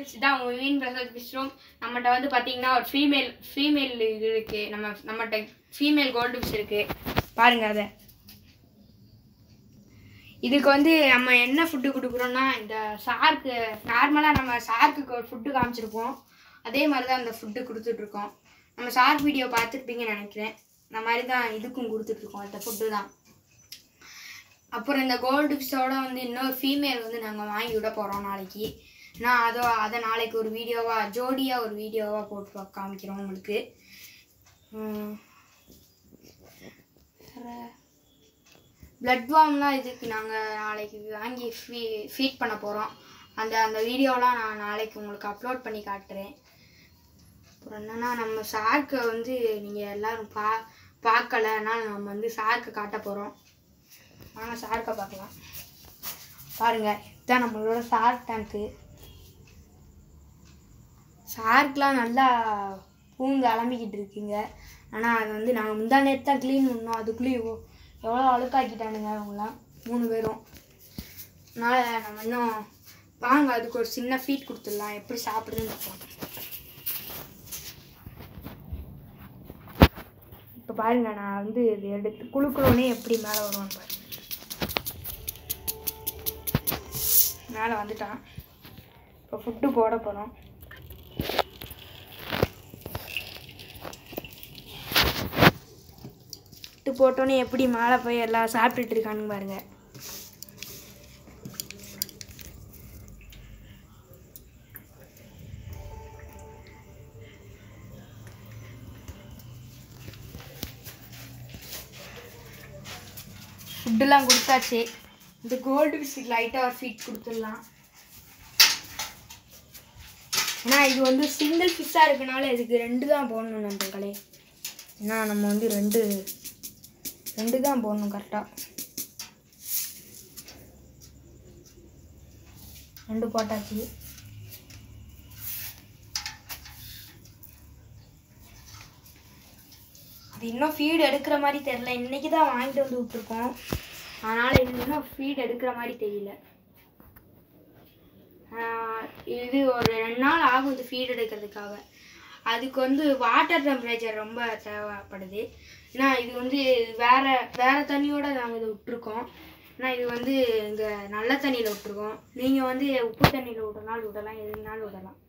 friends இதான் உங்கள் மீன் பிரசாத் பிஸ்ரோம் நம்மகிட்ட வந்து பார்த்தீங்கன்னா ஒரு ஃபீமேல் ஃபீமேல் இது இருக்குது நம்ம நம்மகிட்ட ஃபீமேல் கோல்டு ஃபிஷ் இருக்குது பாருங்கள் அதை இதுக்கு வந்து நம்ம என்ன ஃபுட்டு கொடுக்குறோன்னா இந்த சார்க்கு நார்மலாக நம்ம சார்க்குக்கு ஒரு ஃபுட்டு காமிச்சிருப்போம் அதே மாதிரி தான் அந்த ஃபுட்டு கொடுத்துட்ருக்கோம் நம்ம சார்க் வீடியோ பார்த்துருப்பீங்கன்னு நினைக்கிறேன் இந்த மாதிரி தான் இதுக்கும் கொடுத்துட்ருக்கோம் அந்த ஃபுட்டு தான் அப்புறம் இந்த கோல்டு ஃபிஷ்ஷோட வந்து இன்னொரு ஃபீமேல் வந்து நாங்கள் வாங்கி விட போகிறோம் நாளைக்கு நான் அதோ அதை நாளைக்கு ஒரு வீடியோவாக ஜோடியாக ஒரு வீடியோவாக போட்டு பா- காமிக்கிறோம் உங்களுக்கு பிளட் வார்ம்லாம் இதுக்கு நாங்கள் நாளைக்கு வாங்கி ஃபீ ஃபீட் பண்ண போகிறோம் அந்த அந்த வீடியோலாம் நான் நாளைக்கு உங்களுக்கு அப்லோட் பண்ணி காட்டுறேன் அப்புறம் என்னன்னா நம்ம சார்க்கை வந்து நீங்கள் எல்லாரும் பா பார்க்கல அதனால் நம்ம வந்து சார்க்கை காட்ட போகிறோம் வாங்க சார்க்கை பார்க்கலாம் பாருங்க இதுதான் நம்மளோட சார்க் டேங்க்கு சார்க்லாம் நல்லா பூந்து அலம்பிக்கிட்டு இருக்குங்க ஆனால் அது வந்து நாங்கள் முந்தா நேரத்து தான் க்ளீன் பண்ணோம் அதுக்குள்ளேயும் எவ்வளோ அழுக்காக்கிட்டானுங்க அவங்களாம் மூணு பேரும் அதனால் நம்ம இன்னும் வாங்க அதுக்கு ஒரு சின்ன ஃபீட் கொடுத்துடலாம் எப்படி சாப்பிடுதுன்னு பார்க்கலாம் இப்போ பாருங்க நான் வந்து இது எடுத்து குளுக்குறோன்னே எப்படி மேலே வருவான்னு பாருங்க மேலே வந்துட்டான் இப்போ ஃபுட்டு போட போகிறோம் ஃபுட்டு போட்டோன்னே எப்படி மேலே போய் எல்லாம் சாப்பிட்டுட்டு இருக்கானுங்க பாருங்க ஃபுட்டுலாம் கொடுத்தாச்சு இந்த கோல்டு ஃபிஷ்க்கு லைட்டாக ஒரு ஃபீட் கொடுத்துடலாம் ஏன்னா இது வந்து சிங்கிள் ஃபிஷ்ஷாக இருக்கனால இதுக்கு ரெண்டு தான் போடணும் நண்பர்களே ஏன்னா நம்ம வந்து ரெண்டு ரெண்டு தான் போடணும் கரெக்டாக ரெண்டு போட்டாச்சு அது இன்னும் ஃபீடு எடுக்கிற மாதிரி தெரில இன்னைக்கு தான் வாங்கிட்டு வந்து விட்ருக்கோம் அதனால் இது இன்னும் ஃபீட் எடுக்கிற மாதிரி தெரியல ஆஹ் இது ஒரு ரெண்டு நாள் ஆகும் இது ஃபீட் எடுக்கிறதுக்காக அதுக்கு வந்து வாட்டர் டெம்பரேச்சர் ரொம்ப தேவைப்படுது ஏன்னா இது வந்து வேற வேற தண்ணியோட நாங்கள் இதை விட்டுருக்கோம் ஏன்னா இது வந்து இங்கே நல்ல தண்ணியில் விட்டுருக்கோம் நீங்கள் வந்து உப்பு தண்ணியில் விடனாலும் விடலாம் எதுனாலும் விடலாம்